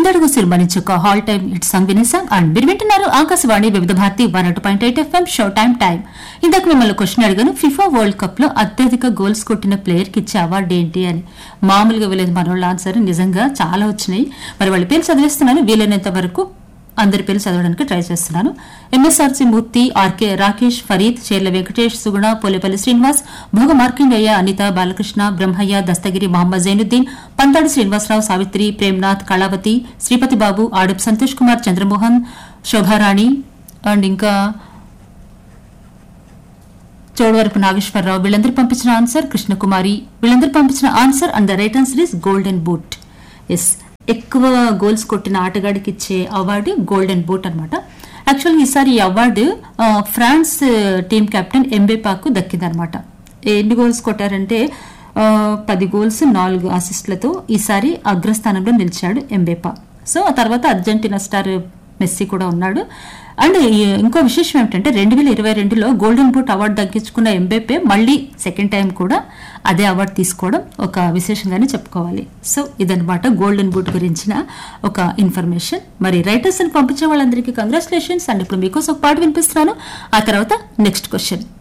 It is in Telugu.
ముందడుగు సినిమానించి ఒక హాల్ టైమ్ హిట్ సాంగ్ వినేసాం అండ్ మీరు వింటున్నారు ఆకాశవాణి వివిధ భారతి వన్ అటు point eight FM show time time ఇందాక మిమ్మల్ని క్వశ్చన్ అడిగాను ఫిఫా వరల్డ్ కప్ లో అత్యధిక గోల్స్ కొట్టిన ప్లేయర్ కి ఇచ్చే అవార్డు ఏంటి అని మామూలుగా వెళ్ళేది మన వాళ్ళ ఆన్సర్ నిజంగా చాలా వచ్చినాయి మరి వాళ్ళ పేరు చదివేస్తున్నాను వీలైనంత వరకు అందరి పేర్లు చదవడానికి ట్రై చేస్తున్నాను MSRC Murthy RK Rakesh Farid Cherla Venkatesh Suguna Polepalli Srinivas Bhoga Markingaiah Anitha Balakrishna Brahmaiah Dastagiri Mohammed Zainuddin Panthadi Srinivasarao Savitri Premnath Kalavathi Sripathi Babu Adap Santosh Kumar Chandramohan Shobharani and ఇంకా చోడవరపు నాగేశ్వరరావు వీళ్ళందరూ పంపించిన ఆన్సర్ కృష్ణకుమారి వీళ్ళందరూ పంపించిన answer and the right answer is golden boot ఎస్ ఎక్కువ గోల్స్ కొట్టిన ఆటగాడికి ఇచ్చే అవార్డు గోల్డెన్ బూట్ అనమాట యాక్చువల్గా ఈసారి ఈ అవార్డు ఆ, ఫ్రాన్స్ టీమ్ కెప్టెన్ ఎంబేపాకు దక్కిందనమాట ఎన్ని గోల్స్ కొట్టారంటే ఆ, పది గోల్స్ నాలుగు అసిస్టులతో ఈసారి అగ్రస్థానంలో నిలిచాడు ఎంబేపా సో ఆ తర్వాత అర్జెంటీనా స్టార్ మెస్సీ కూడా ఉన్నాడు అండ్ ఈ- ఇంకో విశేషం ఏమిటంటే రెండు వేల ఇరవై రెండులో గోల్డెన్ బూట్ అవార్డు దక్కించుకున్న ఎంబేపే మళ్ళీ సెకండ్ టైం కూడా అదే అవార్డు తీసుకోవడం ఒక విశేషంగానే చెప్పుకోవాలి సో ఇదన్నమాట గోల్డెన్ బూట్ గురించిన ఒక ఇన్ఫర్మేషన్ మరి రైటర్స్ అని పంపించే వాళ్ళందరికీ కంగ్రాచులేషన్స్ అండ్ ఇప్పుడు మీకోసం ఒక పాట వినిపిస్తున్నాను ఆ తర్వాత నెక్స్ట్ క్వశ్చన్